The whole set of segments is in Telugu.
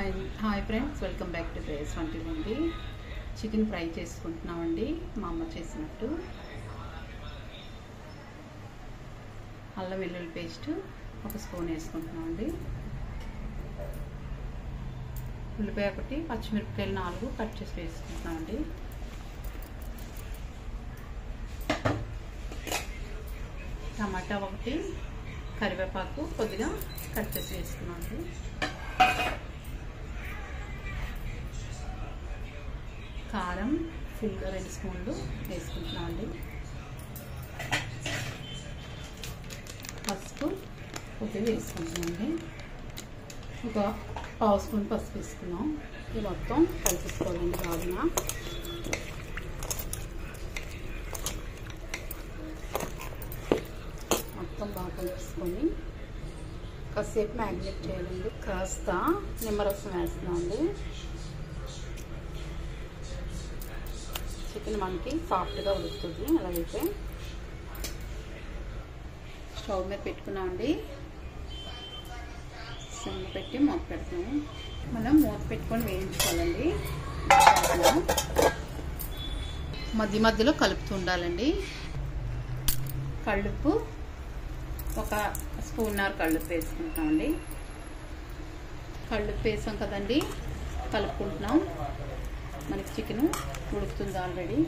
hi hi friends welcome back to డ్రేస్ వంటిల్ అండి చికెన్ ఫ్రై చేసుకుంటున్నామండి మా అమ్మ చేసినట్టు అల్లం వెల్లుల్లి పేస్ట్ ఒక స్పూన్ వేసుకుంటున్నామండి ఉల్లిపాయ ఒకటి పచ్చిమిరపకాయలు నాలుగు కట్ చేసి వేసుకుంటున్నామండి టమాటా ఒకటి కరివేపాకు కొద్దిగా కట్ చేసి వేసుకున్నామండి కారం ఫుల్గా రెండు స్పూన్లు వేసుకుంటున్నామండి పసుపు కొద్దిగా వేసుకుంటున్నామండి ఒక పావు స్పూన్ పసుపు వేసుకున్నాం ఇది మొత్తం కలిపేసుకోవాలండి బాగా మొత్తం బాగా కలిపేసుకొని కాసేపు మ్యాగ్నేట్ చేయాలండి కాస్త నిమ్మరసం వేస్తున్నామండి చికెన్ మనకి సాఫ్ట్గా ఉడుకుతుంది అలాగైతే స్టవ్ మీద పెట్టుకున్నామండి సిమ్ పెట్టి మూత పెడతాము మనం మూత పెట్టుకొని వేయించుకోవాలండి మధ్య మధ్యలో కలుపుతూ ఉండాలండి కళ్ళుప్పు ఒక స్పూన్నర కళ్ళుప్పు వేసుకుంటామండి కళ్ళుప్పు వేసాం కదండి కలుపుకుంటున్నాం మనకి చికెన్ ఉడుకుతుంది ఆల్రెడీ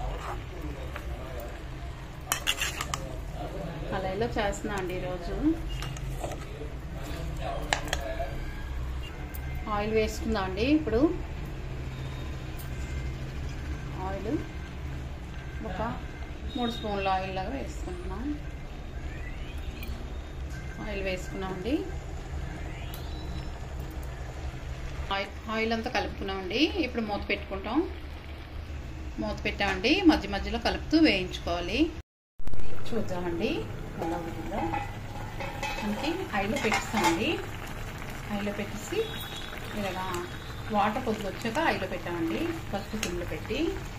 కళాయిలో చేస్తున్నా అండి ఈరోజు ఆయిల్ వేసుకుందాం అండి ఇప్పుడు ఆయిల్ ఒక మూడు స్పూన్ల ఆయిల్ లాగా వేసుకుంటున్నాం ఆయిల్ వేసుకున్నామండి ఆయిల్ ఆయిల్ అంతా కలుపుకున్నామండి ఇప్పుడు మూత పెట్టుకుంటాం మూత పెట్టామండి మధ్య మధ్యలో కలుపుతూ వేయించుకోవాలి చూద్దామండి ఎలా ఉంటుందో మనకి హైలో పెట్టిస్తామండి హైలో పెట్టేసి ఇలాగా వాటర్ కొద్దిగా వచ్చాక హైలో పెట్టామండి ఫస్ట్ సిమ్లో పెట్టి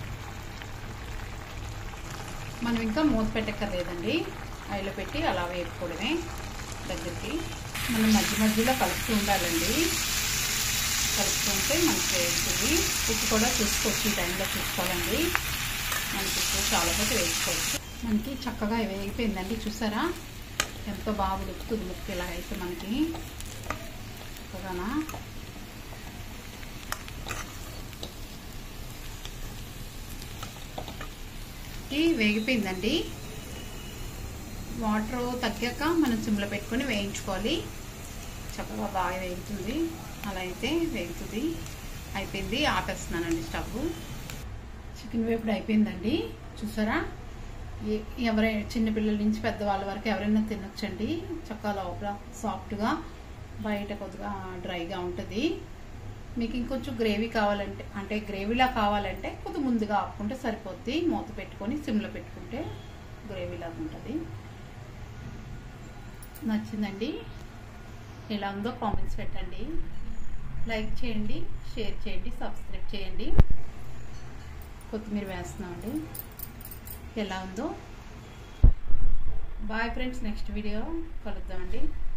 మనం ఇంకా మూత పెట్టక్కర్లేదండి హైలో పెట్టి అలా వేపుకోవడమే దగ్గరికి మనం మధ్య మధ్యలో కలుపుతూ ఉండాలండి కలుపుకుంటే మనకి వేస్తుంది ఉప్పు కూడా చూసుకోవచ్చు ఈ టైంలో చూసుకోవాలండి మనకి ఉప్పు చాలా కొద్ది వేసుకోవచ్చు మనకి చక్కగా వేగిపోయిందండి చూసారా ఎంతో బాగా ఉడుకుతుంది ముక్కు ఇలా అయితే మనకి చక్కగానా వేగిపోయిందండి వాటర్ తగ్గాక మనం సిమ్లో పెట్టుకొని వేయించుకోవాలి చక్కగా బాగా వేగుతుంది అలా అయితే వేగుతుంది అయిపోయింది ఆపేస్తున్నానండి స్టవ్ చికెన్ వేపుడు అయిపోయిందండి చూసారా ఎవరైనా చిన్నపిల్లల నుంచి పెద్దవాళ్ళ వరకు ఎవరైనా తినొచ్చండి చక్కగా లోపల సాఫ్ట్గా బయట కొద్దిగా డ్రైగా ఉంటుంది మీకు ఇంకొంచెం గ్రేవీ కావాలంటే అంటే గ్రేవీలా కావాలంటే కొద్ది ముందుగా ఆపుకుంటే సరిపోద్ది మూత పెట్టుకొని సిమ్లో పెట్టుకుంటే గ్రేవీలాగా ఉంటుంది నచ్చిందండి ఎలా ఉందో కామెంట్స్ పెట్టండి లైక్ చేయండి షేర్ చేయండి సబ్స్క్రైబ్ చేయండి కొత్తిమీర వేస్తున్నామండి ఎలా ఉందో బాయ్ ఫ్రెండ్స్ నెక్స్ట్ వీడియో కలుద్దామండి